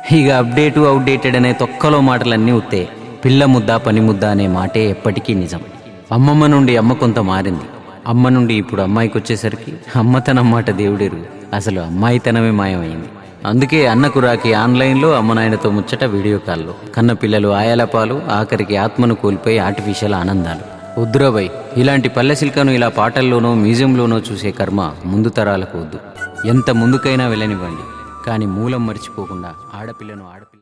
ఇక update outdated అనే తొక్కలో మాటలన్నీ ఉత్తే పిల్ల ముద్ద పని ముద్ద అనే మాటే ఎప్పటికీ నిజం అమ్మమ్మ నుండి అమ్మ కొంత మారింది అమ్మ నుండి ఇప్పుడు అమ్మాయికి వచ్చేసరికి అమ్మతనం మాట దేవుడెరు అసలు అమ్మాయితనమే మాయమైంది అందుకే అన్నకు రాకి ఆన్లైన్లో అమ్మ నాయనతో ముచ్చట వీడియో కాల్లో కన్న పిల్లలు ఆయాలపాలు ఆఖరికి ఆత్మను కోల్పోయి ఆర్టిఫిషియల్ ఆనందాలు వద్దురాబాయ్ ఇలాంటి పల్లె సిల్కను ఇలా పాటల్లోనో మ్యూజియంలోనో చూసే కర్మ ముందు తరాలకు వద్దు ఎంత ముందుకైనా వెళ్ళనివ్వండి కానీ మూలం మర్చిపోకుండా ఆడపిల్లను ఆడపిల్ల